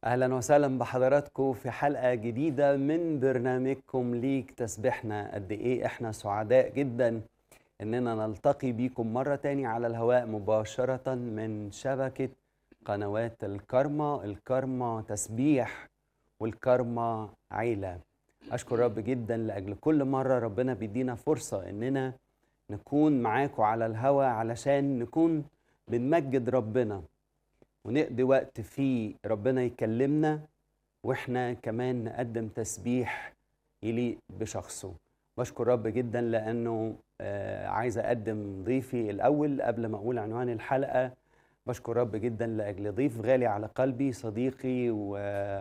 اهلا وسهلا بحضراتكم في حلقه جديده من برنامجكم ليك تسبيحنا قد ايه احنا سعداء جدا اننا نلتقي بيكم مره تاني على الهواء مباشره من شبكه قنوات الكرمة الكرمة تسبيح والكرمة عيله اشكر رب جدا لاجل كل مره ربنا بيدينا فرصه اننا نكون معاكم على الهواء علشان نكون بنمجد ربنا ونقضي وقت فيه ربنا يكلمنا واحنا كمان نقدم تسبيح يليق بشخصه بشكر رب جدا لانه آه عايز اقدم ضيفي الاول قبل ما اقول عنوان الحلقه بشكر رب جدا لاجل ضيف غالي على قلبي صديقي و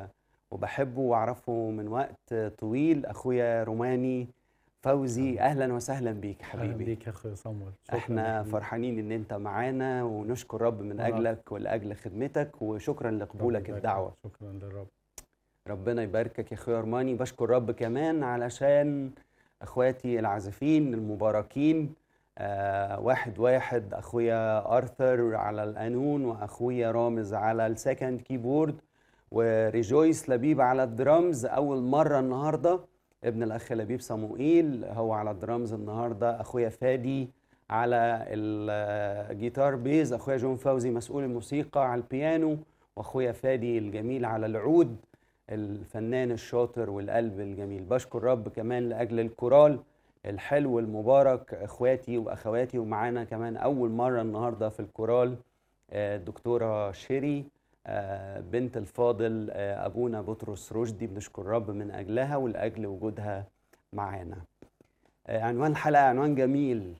وبحبه واعرفه من وقت طويل اخويا روماني فوزي اهلا وسهلا بيك حبيبي اهلا بيك يا اخويا صامويل شكراً احنا لك. فرحانين ان انت معانا ونشكر رب من آه. اجلك ولاجل خدمتك وشكرا رب لقبولك يبارك الدعوه لك. شكرا للرب ربنا يباركك يا اخويا ارماني بشكر رب كمان علشان اخواتي العازفين المباركين آه واحد واحد اخويا ارثر على القانون واخويا رامز على السكند كيبورد وريجويس لبيب على الدرامز اول مره النهارده ابن الاخ لبيب صموئيل هو على الدرامز النهارده اخويا فادي على الجيتار بيز اخويا جون فوزي مسؤول الموسيقى على البيانو واخويا فادي الجميل على العود الفنان الشاطر والقلب الجميل بشكر رب كمان لاجل الكورال الحلو المبارك اخواتي واخواتي ومعانا كمان اول مره النهارده في الكورال آه، الدكتوره شيري آه، بنت الفاضل آه، ابونا بطرس رشدي بنشكر رب من اجلها ولاجل وجودها معانا آه، عنوان الحلقه عنوان جميل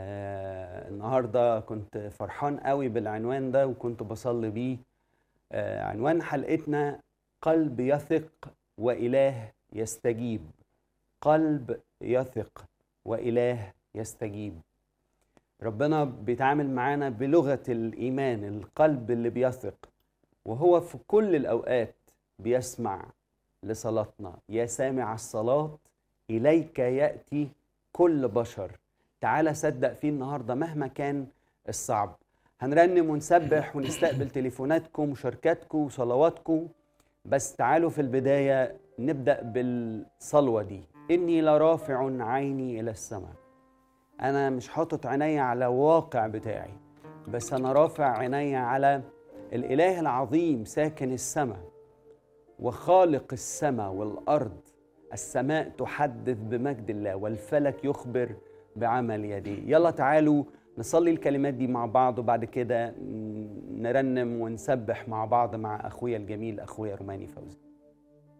آه، النهارده كنت فرحان قوي بالعنوان ده وكنت بصلي بيه آه، عنوان حلقتنا قلب يثق واله يستجيب قلب يثق واله يستجيب ربنا بيتعامل معانا بلغه الايمان القلب اللي بيثق وهو في كل الاوقات بيسمع لصلاتنا يا سامع الصلاه اليك ياتي كل بشر تعالى صدق فيه النهارده مهما كان الصعب هنرنم ونسبح ونستقبل تليفوناتكم ومشاركاتكم وصلواتكم بس تعالوا في البداية نبدأ بالصلوة دي إني لرافع عيني إلى السماء أنا مش حاطط عيني على واقع بتاعي بس أنا رافع عيني على الإله العظيم ساكن السماء وخالق السماء والأرض السماء تحدث بمجد الله والفلك يخبر بعمل يديه يلا تعالوا نصلي الكلمات دي مع بعض وبعد كده نرنم ونسبح مع بعض مع أخويا الجميل أخويا روماني فوزي